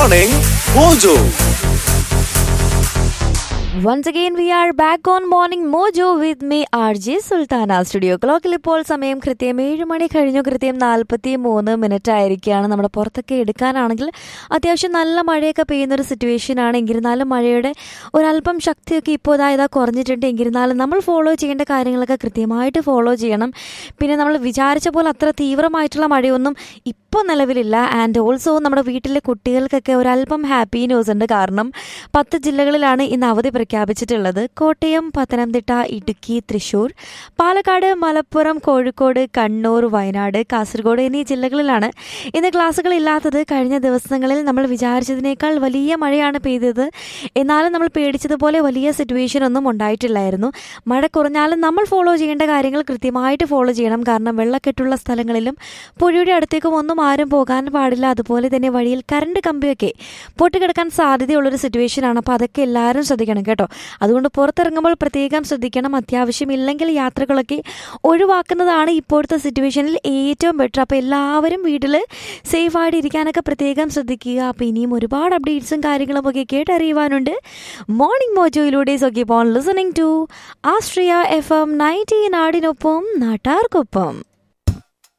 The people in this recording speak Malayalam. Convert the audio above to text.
Morning Mojo. Once again, we are back on Morning Mojo with me, RJ Sultana studio ക്ലോക്കിൽ ഇപ്പോൾ സമയം കൃത്യം ഏഴ് മണി കഴിഞ്ഞു കൃത്യം നാൽപ്പത്തി മൂന്ന് മിനിറ്റ് ആയിരിക്കുകയാണ് നമ്മുടെ പുറത്തൊക്കെ എടുക്കാനാണെങ്കിൽ അത്യാവശ്യം നല്ല മഴയൊക്കെ പെയ്യുന്ന ഒരു സിറ്റുവേഷൻ ആണ് എങ്കിരുന്നാലും മഴയുടെ ഒരല്പം ശക്തിയൊക്കെ ഇപ്പോൾ ഇതാ ഇതാ കുറഞ്ഞിട്ടുണ്ട് എങ്കിരുന്നാലും നമ്മൾ ഫോളോ ചെയ്യേണ്ട കാര്യങ്ങളൊക്കെ കൃത്യമായിട്ട് ഫോളോ ചെയ്യണം പിന്നെ നമ്മൾ വിചാരിച്ച പോലെ അത്ര തീവ്രമായിട്ടുള്ള മഴയൊന്നും ഇപ്പോൾ നിലവിലില്ല ആൻഡ് ഓൾസോ നമ്മുടെ വീട്ടിലെ കുട്ടികൾക്കൊക്കെ ഒരല്പം ഹാപ്പി ന്യൂസ് ഉണ്ട് കാരണം പത്ത് ജില്ലകളിലാണ് ഇന്ന് അവധി പ്രഖ്യാപിച്ചിട്ടുള്ളത് കോട്ടയം പത്തനംതിട്ട ഇടുക്കി തൃശൂർ പാലക്കാട് മലപ്പുറം കോഴിക്കോട് കണ്ണൂർ വയനാട് കാസർഗോഡ് എന്നീ ജില്ലകളിലാണ് ഇന്ന് ക്ലാസ്സുകൾ ഇല്ലാത്തത് കഴിഞ്ഞ ദിവസങ്ങളിൽ നമ്മൾ വിചാരിച്ചതിനേക്കാൾ വലിയ മഴയാണ് പെയ്തത് എന്നാലും നമ്മൾ പേടിച്ചതുപോലെ വലിയ സിറ്റുവേഷൻ ഒന്നും ഉണ്ടായിട്ടില്ലായിരുന്നു മഴ കുറഞ്ഞാലും നമ്മൾ ഫോളോ ചെയ്യേണ്ട കാര്യങ്ങൾ കൃത്യമായിട്ട് ഫോളോ ചെയ്യണം കാരണം വെള്ളക്കെട്ടുള്ള സ്ഥലങ്ങളിലും പുഴയുടെ അടുത്തേക്കും ഒന്നും ആരും പോകാൻ പാടില്ല അതുപോലെ തന്നെ വഴിയിൽ കറണ്ട് കമ്പിയൊക്കെ പൊട്ടിക്കിടക്കാൻ സാധ്യതയുള്ളൊരു സിറ്റുവേഷനാണ് അപ്പോൾ അതൊക്കെ എല്ലാവരും ശ്രദ്ധിക്കണം കേട്ടോ അതുകൊണ്ട് പുറത്തിറങ്ങുമ്പോൾ പ്രത്യേകം ശ്രദ്ധിക്കണം അത്യാവശ്യമില്ലെങ്കിൽ യാത്രകളൊക്കെ ഒഴിവാക്കുന്നതാണ് ഇപ്പോഴത്തെ സിറ്റുവേഷനിൽ ഏറ്റവും ബെറ്റർ അപ്പോൾ എല്ലാവരും വീട്ടിൽ സേഫായിട്ട് ഇരിക്കാനൊക്കെ പ്രത്യേകം ശ്രദ്ധിക്കുക അപ്പോൾ ഇനിയും ഒരുപാട് അപ്ഡേറ്റ്സും കാര്യങ്ങളും ഒക്കെ കേട്ടറിയുവാനുണ്ട് മോർണിംഗ് മോജോയിലൂടെ so keep on listening to Austria F M ninety നാടിനൊപ്പം നാട്ടാർക്കൊപ്പം